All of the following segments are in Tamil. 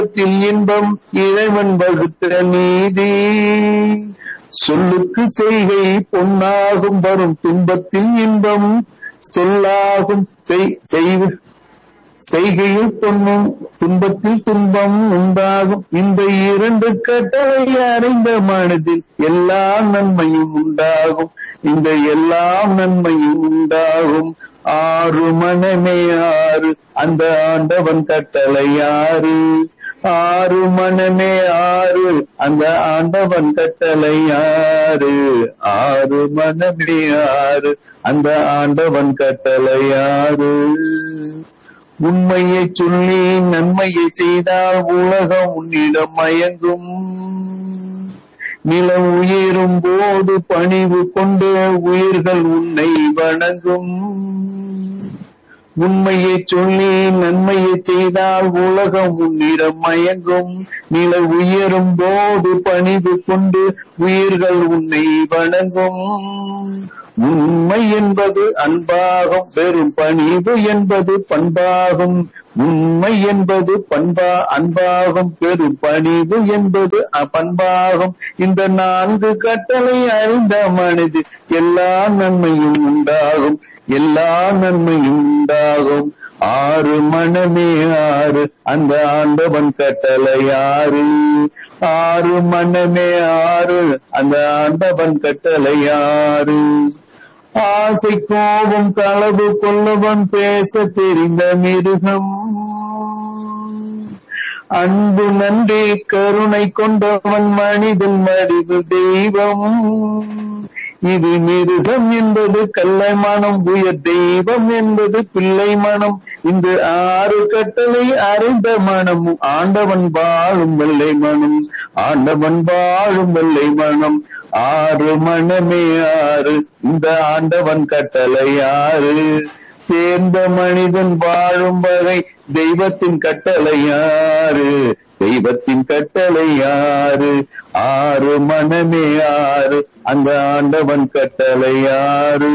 துன்பத்தில் இன்பம் இறைவன் வகுத்த நீதி சொல்லுக்கு செய்கை பொன்னாகும் வரும் துன்பத்தில் இன்பம் சொல்லாகும் செய்- செய்வு செய்கையில் பொன்னும் துன்பத்தில் துன்பம் உண்டாகும் இந்த இரண்டு கட்டளை அறிந்த மனதில் எல்லா நன்மையும் உண்டாகும் இந்த எல்லா நன்மையும் உண்டாகும் ஆறு மனமே ஆறு அந்த ஆண்டவன் கட்டளை ஆறு ஆறு மனமே ஆறு அந்த ஆண்டவன் கட்டளை ஆறு ஆறு மனமே ஆறு அந்த ஆண்டவன் கட்டளை ஆறு உண்மையை சொல்லி நன்மையை செய்தால் உலகம் உன்னிடம் மயங்கும் நிலம் உயரும் போது பணிவு கொண்டு உயிர்கள் உன்னை வணங்கும் உண்மையை சொல்லி நன்மையை செய்தால் உலகம் உன்னிடம் மயங்கும் நில உயரும் போது பணிவு கொண்டு உயிர்கள் உன்னை வணங்கும் உண்மை என்பது அன்பாகும் வெறும் பணிவு என்பது பண்பாகும் உண்மை என்பது பண்பா அன்பாகும் பெரும் பணிவு என்பது அ- பண்பாகும் இந்த நான்கு கட்டளை அறிந்த மனிது எல்லா நன்மையும் உண்டாகும் எல்லா நன்மையும் உண்டாகும் ஆறு மனமே ஆறு அந்த ஆண்டவன் கட்டளை ஆறு ஆறு மனமே ஆறு அந்த ஆண்டவன் கட்டளை ஆறு ஆசை கோபம் களவு கொல்லவன் பேச தெரிந்த மிருகம் அன்பு நன்றி கருணை கொண்டவன் மனிதன் மடிவு தெய்வம் இது மிருகம் என்பது கல்லை மனம் உயர் தெய்வம் என்பது பிள்ளை மனம் இந்த ஆறு கட்டளை அறிந்த மனம் ஆண்டவன் வாழும் வெள்ளை மனம் ஆண்டவன் வாழும் வெள்ளை மனம் ஆறு மனமே ஆறு இந்த ஆண்டவன் கட்டளை ஆறு சேர்ந்த மனிதன் வாழும் வரை தெய்வத்தின் கட்டளை ஆறு தெய்வத்தின் கட்டளை ஆறு ஆறு மனமே ஆறு அந்த ஆண்டவன் கட்டளை ஆறு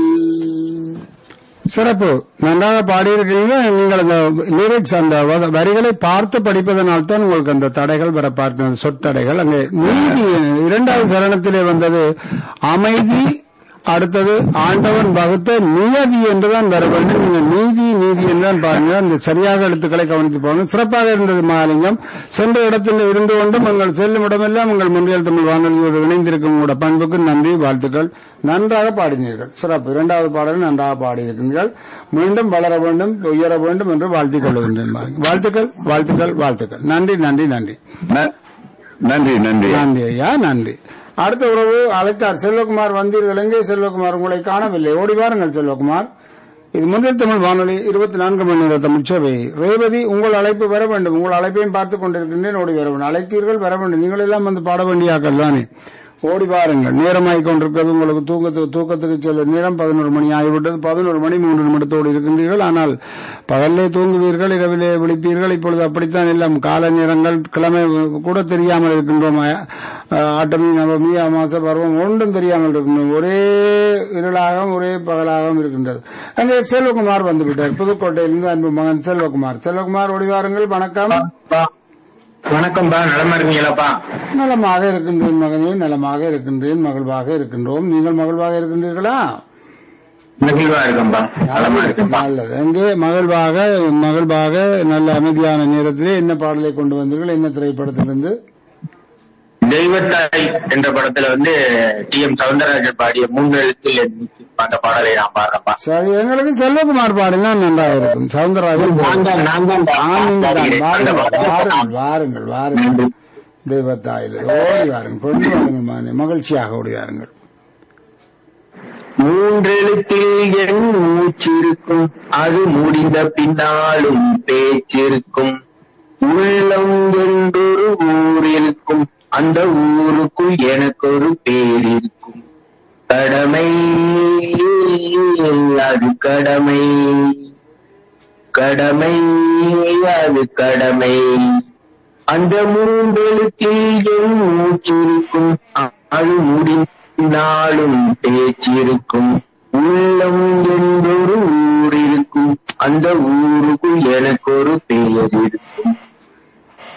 சிறப்பு நன்றாக பாடியிருக்கீங்க நீங்கள் அந்த லிரிக்ஸ் அந்த வ- வரிகளை பார்த்து படிப்பதனால் தான் உங்களுக்கு அந்த தடைகள் வர பார்க்க சொற்றடைகள் அங்கே நீதி இரண்டாவது சரணத்திலே வந்தது அமைதி அடுத்தது ஆண்டவன் வகுத்த நியதி என்றுதான் வர வேண்டும் நீங்க நீதி நீதி என்றுதான் பாருங்க அந்த சரியாக எழுத்துக்களை கவனித்து போங்க சிறப்பாக இருந்தது மாலிங்கம் சென்ற இடத்தில் இருந்து கொண்டும் உங்கள் செல்லும் இடமெல்லாம் உங்கள் முன்றியல் தமிழ் வானொலியோடு இணைந்திருக்கும் உங்களோட பண்புக்கு நன்றி வாழ்த்துக்கள் நன்றாக பாடினீர்கள் சிறப்பு இரண்டாவது பாடல் நன்றாக பாடியிருக்கிறீர்கள் மீண்டும் வளர வேண்டும் உயர வேண்டும் என்று வாழ்த்திக் கொள்கின்றேன் வாழ்த்துக்கள் வாழ்த்துக்கள் வாழ்த்துக்கள் நன்றி நன்றி நன்றி ந- நன்றி நன்றி நன்றி ஐயா நன்றி அடுத்த உறவு அழைத்தார் செல்வகுமார் வந்தீர்கள் எங்கே செல்வகுமார் உங்களை காணவில்லை ஓடி வாருங்கள் செல்வகுமார் இது முன்னில் தமிழ் வானொலி இருபத்தி நான்கு மணி நேர தமிழ் சேவை ரேவதி உங்கள் அழைப்பு வர வேண்டும் உங்கள் அழைப்பையும் பார்த்துக் கொண்டிருக்கின்றேன் ஓடி வர வேண்டும் அழைத்தீர்கள் வர வேண்டும் நீங்கள் எல்லாம் வந்து பாட வேண்டியாக்கள் தானே ஓடி வாருங்கள் நேரமாய் கொண்டிருக்கிறது உங்களுக்கு தூக்கத்துக்கு தூக்கத்துக்கு செல்ல நேரம் பதினோரு மணி ஆகிவிட்டது பதினோரு மணி மூன்று நிமிடத்தோடு இருக்கின்றீர்கள் ஆனால் பகல்லே தூங்குவீர்கள் இரவிலே விழிப்பீர்கள் இப்பொழுது அப்படித்தான் எல்லாம் கால நேரங்கள் கிழமை கூட தெரியாமல் இருக்கின்றோம் அஹ், ஆட்டமி நவமி அமாச பருவம் ஒன்றும் தெரியாமல் இருக்கின்றோம் ஒரே இருளாகவும் ஒரே பகலாகவும் இருக்கின்றது அங்கே செல்வகுமார் வந்துவிட்டார் புதுக்கோட்டையிலிருந்து அன்பு மகன் செல்வகுமார் செல்வகுமார் ஓடி வாருங்கள் வணக்கம் வணக்கம்பா நலமா இருக்கீங்களாப்பா நலமாக இருக்கின்றேன் மகனே நலமாக இருக்கின்றேன் மகிழ்வாக இருக்கின்றோம் நீங்கள் மகிழ்வாக இருக்கின்றீர்களா மகிழ்வா இருக்கம்பா நலமா இருக்கம்பா நல்லது எங்கே மகிழ்வாக மகிழ்வாக நல்ல அமைதியான நேரத்திலே என்ன பாடலை கொண்டு வந்தீர்கள் என்ன திரைப்படத்திலிருந்து தெய்வத்தாய் என்ற படத்துல வந்து டி எம் சவுந்தரராஜன் பாடிய மூன்று எழுத்தில் என் மூச்சு அந்த பாடலை நான் பாடுறேன்ப்பா சரி எங்களுக்கு செல்வகுமார் பாடினா நன்றாக இருக்கும் சவுந்தரராஜன் நான் தான் நான் தான் ஆனந்த் தான். அந்த வாருங்கள் பாடலை வாருங்கள் வாருங்கள் வாருங்கள் தெய்வத்தாயில் ஓடி வாருங்கள் கொண்டு வாருங்கள் மகனே. மகிழ்ச்சியாக ஓடி வாருங்கள் மூன்றெழுத்தில் என் மூச்சிருக்கும் அது முடிந்த பின்னாலும் பேச்சிருக்கும் உள்ளம் என்றொரு ஊர் இருக்கும் அந்த ஊருக்குள் எனக்கு ஒரு பேர் இருக்கும் கடமை அது கடமை கடமை அது கடமை அந்த மூன்றெழுத்தில் என் மூச்சிருக்கும் அ- அது முடிந்தாலும் பேச்சிருக்கும் உள்ளம் என்றொரு ஊர் இருக்கும் அந்த ஊருக்குள் எனக்கு ஒரு பெயர் இருக்கும்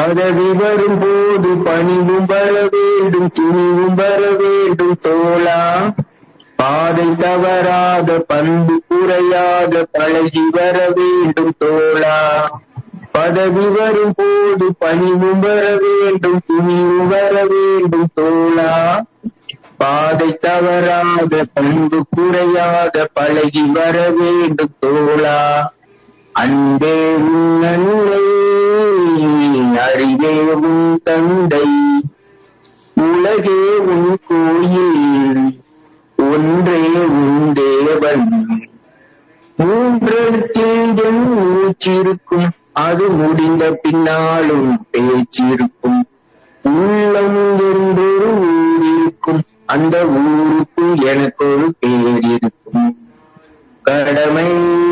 பதவி வரும் போது பணிவும் வர வேண்டும் துணிவும் வர வேண்டும் தோழா பாதை தவறாத பண்பு குறையாத பழகி வர வேண்டும் தோழா பதவி வரும் போது பணிவும் வர வேண்டும் துணிவும் வர வேண்டும் தோழா பாதை தவறாத பண்பு குறையாத பழகி வர வேண்டும் தோழா அன்பே உன் அன்னை அறிவே உன் தந்தை உலகே உன் கோயில் ஒன்றே உன் தேவன் மூன்றெழுத்தில் என் மூச்சிருக்கும் அது முடிந்த பின்னாலும் பேச்சிருக்கும் உள்ளம் என்றொரு ஊர் இருக்கும் அந்த ஊருக்குள் எனக்கு ஒரு பேர் இருக்கும் கடமை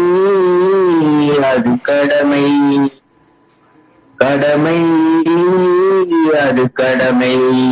அது கடமை கடமை அது கடமை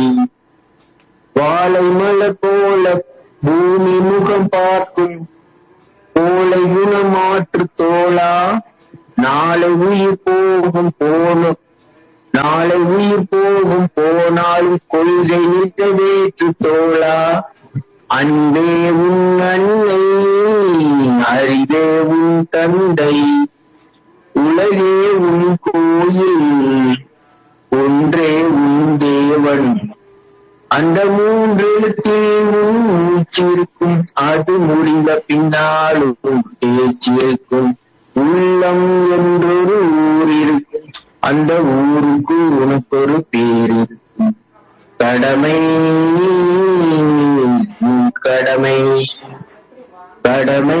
வாழை மலர் போல பூமி முகம் பார்க்கும் கோலை குணமாற்று தோளா நாளை உயிர் போகும் போனும் நாளை உயிர் போகும் போனாலும் கொள்கை நிறைவேற்று தோளா அன்பே உன் அன்னை அறிவே உன் தந்தை உலகே உன் கோயில் ஒன்றே உன் தேவன் அந்த மூன்றெழுத்தில் உன் மூச்சிருக்கும் அது முடிந்த பின்னாலும் பேச்சிருக்கும் உள்ளம் என்றொரு ஊர் இருக்கும் அந்த ஊருக்கு உனக்கு ஒரு பேர் இருக்கும் கடமை உன் கடமை கடமை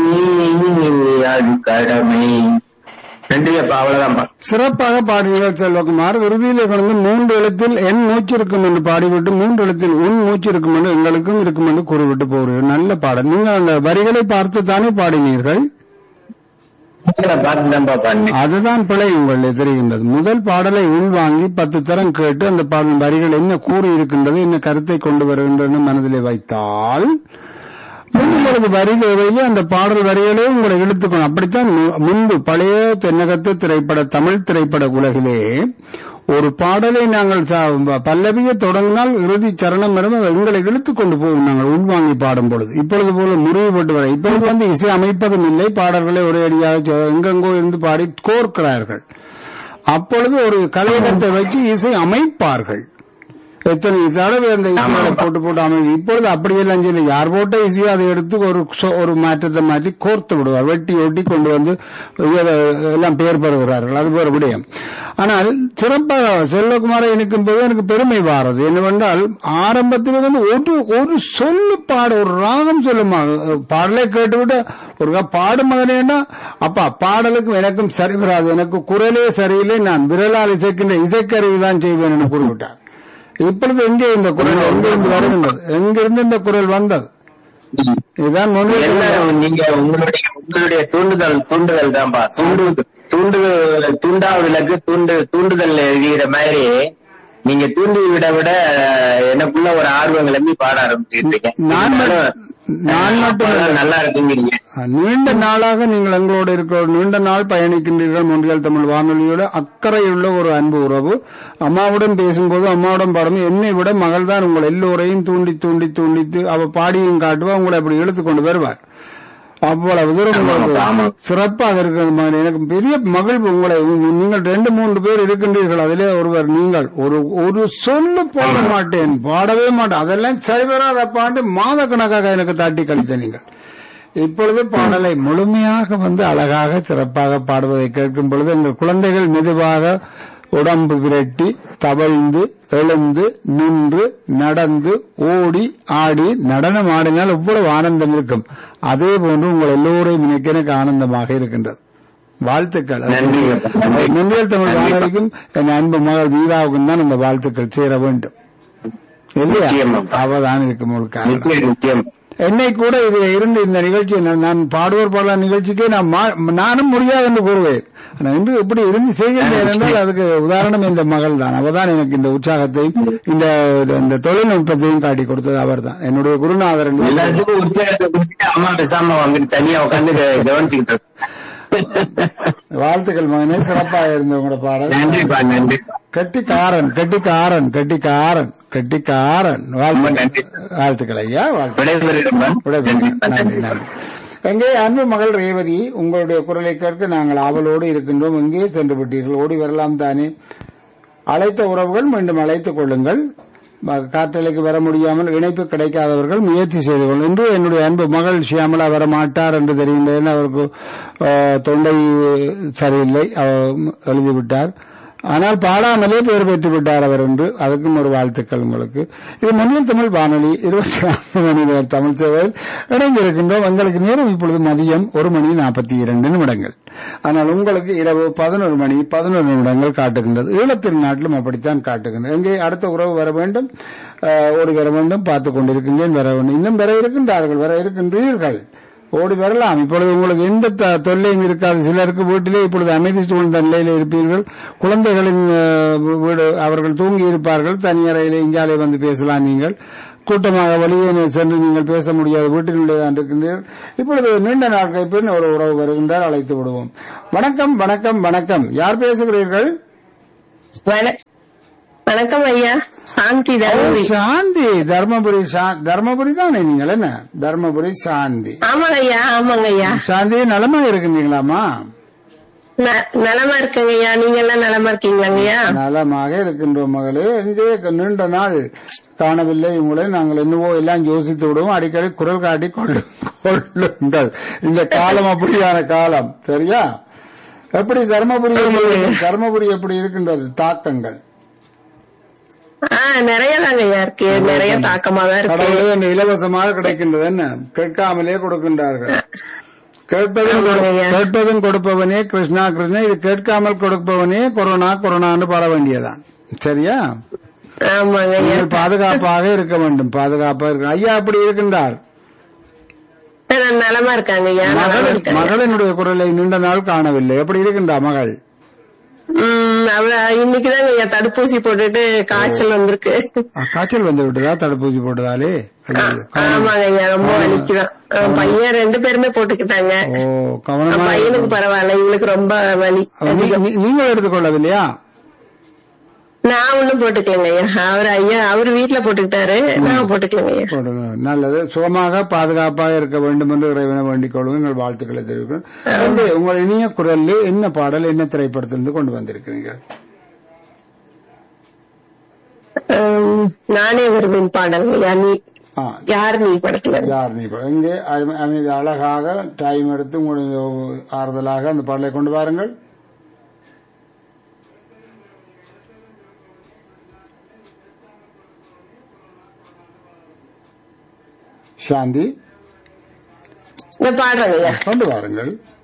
அது கடமை நன்றி அப்பா அவ்வளவுதான்ப்பா சிறப்பாக பாடுகிறார் செல்வகுமார் இறுதியிலே கடந்து மூன்று எழுத்தில் என் மூச்சு இருக்கும் என்று பாடிவிட்டு மூன்று எழுத்தில் உன் மூச்சு இருக்கும் என்று எங்களுக்கும் இருக்கும் என்று கூறிவிட்டு போகிறீர்கள் நல்ல பாடல் நீங்கள் அந்த வரிகளை பார்த்து தானே பாடினீர்கள் பார்த்துதான்ப்பா பண்ணேன் அதுதான் பிழை உங்களை தெரிகின்றது முதல் பாடலை உள்வாங்கி பத்து தரம் கேட்டு அந்த பாடல் வரிகள் என்ன கூறி இருக்கின்றது என்ன கருத்தை கொண்டு வருகின்றன மனதிலே வைத்தால் உங்களுக்கு வரி தேவையிலே அந்த பாடல் வரிகளே உங்களை இழுத்துக்கணும் அப்படித்தான் மு- முன்பு பழைய தென்னகத்து திரைப்பட தமிழ் திரைப்பட உலகிலே ஒரு பாடலை நாங்கள் ச- பல்லவியை தொடங்கினால் இறுதி சரணம் வரும் அது எங்களை இழுத்துக் கொண்டு போகும் நாங்கள் உள்வாங்கி பாடும் பொழுது இப்பொழுது போல முறிவுபட்டு வர இப்பொழுது வந்து இசை அமைப்பதும் இல்லை பாடல்களை ஒரே அடியாக சொ- எங்கெங்கோ இருந்து பாடி கோர்க்கிறார்கள் அப்பொழுது ஒரு கலைஞத்தை வச்சு இசை அமைப்பார்கள் எத்தனை தடவை அந்த இசைகளை போட்டு போட்டு அமைதி இப்பொழுது அப்படியெல்லாம் செய்யல யார் போட்ட இசையோ அதை எடுத்து ஒரு சொ- ஒரு மாற்றத்தை மாற்றி கோர்த்து விடுவார் வெட்டி ஒட்டி கொண்டு வந்து இதை எல்லாம் பெயர் பெறுகிறார்கள் அது ஒரு விடயம் ஆனால் சிறப்பாக செல்வகுமாரை இணைக்கும் போது எனக்கு பெருமை வாரது என்னவென்றால் ஆரம்பத்தில் வந்து ஒரு ஒரு சொல்லு பாட ஒரு ராகம் சொல்லுமா பாடலை கேட்டுவிட்டு ஒரு கா- பாடு மகனேன்னா அப்பா பாடலுக்கும் எனக்கும் சரி வராது எனக்கு குரலே சரியில்லை நான் விரலால் இசைக்கின்ற இசைக்கருவி தான் செய்வேன் என கூறிவிட்டார் இப்பொழுது எங்கே இந்த குரல் எங்கிருந்து வருகின்றது எங்கிருந்து இந்த குரல் வந்தது இதுதான் முன்னே என்ன நீங்க உங்களுடைய உங்களுடைய தூண்டுதல் தூண்டுதல் தான்ப்பா தூண்டு தூண்டுதல் தூண்டாவதுலக்கு தூண்டு தூண்டுதல் எழுதிற மாதிரி நீங்க தூண்டி விட விட எனக்குள்ள ஒரு ஆர்வம் கிளம்பி பாட ஆரம்பிச்சிருக்கீங்க நான் மட்- நான் மட்டும் இல்ல. நல்லா இருக்குங்கிறீங்க நீண்ட நாளாக நீங்கள் எங்களோடு இருக்கிற நீண்ட நாள் பயணிக்கின்றீர்கள் முன்றியல் தமிழ் வானொலியோட அக்கறையுள்ள ஒரு அன்பு உறவு அம்மாவுடன் பேசும்போது அம்மாவுடன் பாடும் என்னை விட மகள் தான் உங்கள் எல்லோரையும் தூண்டி தூண்டி தூண்டித்து அவ பாடியும் காட்டுவா உங்களை அப்படி இழுத்து கொண்டு வருவார் அவ்வளவு தூரம் உங்களுக்கு ஆமா. சிறப்பாக இருக்கிறது மகன். எனக்கு பெரிய மகிழ்வு உங்களை உங்க- நீங்கள் ரெண்டு மூன்று பேர் இருக்கின்றீர்கள் அதிலே ஒருவர் நீங்கள் ஒரு ஒரு சொல்லு போட மாட்டேன் பாடவே மாட்டேன் அதெல்லாம் சரி வராத பாண்டு மாத கணக்காக எனக்கு தாட்டி கழித்த நீங்கள் இப்பொழுது பாடலை முழுமையாக வந்து அழகாக சிறப்பாக பாடுவதை கேட்கும் பொழுது எங்கள் குழந்தைகள் மெதுவாக உடம்பு விரட்டி தவழ்ந்து எழுந்து நின்று நடந்து ஓடி ஆடி நடனம் ஆடினால் இவ்வளவு ஆனந்தம் இருக்கும் அதே போன்று உங்கள் எல்லோரையும் நினைக்க எனக்கு ஆனந்தமாக இருக்கின்றது வாழ்த்துக்கள் நன்றி. முன்னியல் தமிழ் வானொலிக்கும் என் அன்பு மகள் வீராவுக்கும் தான் இந்த வாழ்த்துக்கள் சேர வேண்டும் இல்லையா நிச்சயமா. அவதான் இருக்கும் முழுக்க நிச்சயம் நிச்சயம் என்னை கூட இது இருந்து இந்த நிகழ்ச்சி நான் நான் பாடுவோர் பாடலாம் நிகழ்ச்சிக்கு நான் மா- நானும் முடியாது என்று கூறுவேன் ஆனா இன்று இப்படி இருந்து செய்கிறேன் என்றால் அதுக்கு உதாரணம் இந்த மகள் தான் அவதான் எனக்கு இந்த உற்சாகத்தையும் இந்த இந்த தொழில்நுட்பத்தையும் காட்டி கொடுத்தது அவர்தான் என்னுடைய குருநாதர் என்று எல்லாத்துக்கும் உற்சாகத்தை கொடுத்துட்டு அம்மா பேசாம வந்துட்டு தனியா உட்காந்து கவனிச்சுக்கிட்டு இருக்கு. வாழ்த்துக்கள் மகனே சிறப்பாக இருந்த உங்களோட பாடல் நன்றிப்பா நன்றி கெட்டிக்காரன் கெட்டிக்காரன் கெட்டிக்காரன் கெட்டிக்காரன் ரொம்ப நன்றி. வாழ்த்து- வாழ்த்துக்கள் ஐயா வாழ்த்து விடைபெறுகிறேன் விடைபெறுகிறேன். நன்றி நன்றி எங்கே அன்பு மகள் ரேவதி உங்களுடைய குரலை கேட்க நாங்கள் ஆவலோடு இருக்கின்றோம் எங்கே சென்று விட்டீர்கள் ஓடி வரலாம் தானே அழைத்த உறவுகள் மீண்டும் அழைத்துக் கொள்ளுங்கள் ம- காற்றலைக்கு வர முடியாமல் இணைப்பு கிடைக்காதவர்கள் முயற்சி செய்து கொள்ளுங்கள் இன்று என்னுடைய அன்பு மகள் ஷியாமலா வர மாட்டார் என்று தெரிகின்றேன் அவருக்கு அஹ், தொண்டை சரியில்லை அவர் எழுதிவிட்டார் ஆனால் பாடாமலே பெயர் பெற்று விட்டார் அவர் என்று அதுக்கும் ஒரு வாழ்த்துக்கள் உங்களுக்கு இது மண்ணில் தமிழ் வானொலி இருபத்தி நான்கு மணி நேர தமிழ் சேவையில் இணைந்திருக்கின்றோம் எங்களுக்கு நேரம் இப்பொழுது மதியம் ஒரு மணி நாற்பத்தி இரண்டு நிமிடங்கள் ஆனால் உங்களுக்கு இரவு பதினொரு மணி பதினொரு நிமிடங்கள் காட்டுகின்றது ஈழத்தின் நாட்டிலும் அப்படித்தான் காட்டுகின்றது எங்கே அடுத்த உறவு வர வேண்டும் அஹ், ஓடி வர வேண்டும் பார்த்துக் கொண்டிருக்கின்றேன் வர வேண்டும் இன்னும் வர இருக்கின்றார்கள் வர இருக்கின்றீர்கள் ஓடி வரலாம் இப்பொழுது உங்களுக்கு எந்த த- தொல்லையும் இருக்காது சிலருக்கு வீட்டிலே இப்பொழுது அமைதி சூழ்ந்த நிலையில் இருப்பீர்கள் குழந்தைகளின் அஹ், வீடு அவர்கள் தூங்கி இருப்பார்கள் தனி அறையிலே இங்காலே வந்து பேசலாம் நீங்கள் கூட்டமாக வெளியே சென்று நீங்கள் பேச முடியாது வீட்டினுள்ளே தான் இருக்கின்றீர்கள் இப்பொழுது நீண்ட நாட்கள் பின் ஒரு உறவு வருகின்றார் அழைத்து விடுவோம் வணக்கம் வணக்கம் வணக்கம் யார் பேசுகிறீர்கள் வண- வணக்கம் ஐயா சாந்தி தருமபுரி சாந்தி தர்மபுரி சா- தர்மபுரி தானே நீங்கள் என்ன தர்மபுரி சாந்தி ஆமாங்க ஐயா ஆமாங்க ஐயா சாந்தி நலமா இருக்கின்றீங்களாமா ந- நலமா இருக்கங்க ஐயா நீங்க எல்லாம் நலமா இருக்கீங்களாங்க ஐயா நலமாக இருக்கின்றோம் மகளே எங்கே நீண்ட நாள் காணவில்லை உங்களை நாங்கள் என்னவோ எல்லாம் யோசித்து விடுவோம் அடிக்கடி குரல் காட்டி கொள்ளு கொள்ளுங்கள் இந்த காலம் அப்படியான காலம் சரியா எப்படி தர்மபுரி தர்மபுரி எப்படி இருக்கின்றது தாக்கங்கள் ஆஹ் நிறைய தாங்க ஐயா இருக்கு நிறைய தாக்கமா தான் இருக்கு கடவுளே என்ன இலவசமாக கிடைக்கின்றது என்ன கேட்காமலே கொடுக்கின்றார்கள் கேட்பதும் கொடு- ஆமாங்க ஐயா. கேட்பதும் கொடுப்பவனே கிருஷ்ணா கிருஷ்ணா இது கேட்காமல் கொடுப்பவனே கொரோனா கொரோனான்னு பாட வேண்டியதான் சரியா ஆமாங்க ஐயா நீங்கள் பாதுகாப்பாக இருக்க வேண்டும் பாதுகாப்பாக இருக்க ஐயா அப்படி இருக்கின்றார் நான் நலமா இருக்காங்க ஐயா நலமா மகள் இருக்காங்க மகளினுடைய குரலை நீண்ட நாள் காணவில்லை எப்படி இருக்கின்றா மகள் உம் அவ இன்னைக்குதாங்க ஐயா தடுப்பூசி போட்டுட்டு காய்ச்சல் வந்திருக்கு ஆ, காய்ச்சல் வந்து விட்டதா தடுப்பூசி போட்டதாலே ஐயோ, ஆமாங்க ஐயா ரொம்ப வலிக்குதான் அஹ் பையன் ரெண்டு பேருமே போட்டுக்கிட்டாங்க ஓ கவனமா பையனுக்கு பரவாயில்ல இவளுக்கு ரொம்ப வலி நீ- நீ- நீங்கள் எடுத்துக்கொள்ளவில்லையா நான் ஒண்ணும் போட்டுக்கலங்க ஐயா அவர் ஐயா அவர் வீட்டுல போட்டுக்கிட்டாரு நான் போட்டுக்கலங்க ஐயா போடுங்க. நல்லது சுகமாக பாதுகாப்பாக இருக்க வேண்டும் என்று இறைவனை வேண்டிக் கொள்வோம் எங்கள் வாழ்த்துக்களை தெரிவிக்கிறோம் வந்து உங்கள் இனிய குரலில் என்ன பாடல் என்ன திரைப்படத்திலிருந்து கொண்டு வந்திருக்கிறீங்க உம், நானே வருவேன் பாடல் ஐயா நீ ஆ, யார் நீ படத்துல யார் நீ படம். இங்கே அமை- அமைதி அழகாக டைம் எடுத்து உங்களுக்கு ஆறுதலாக அந்த பாடலை கொண்டு வாருங்கள் சாந்தி இந்த பாடுறேங்க ஐயா கொண்டு வாருங்கள்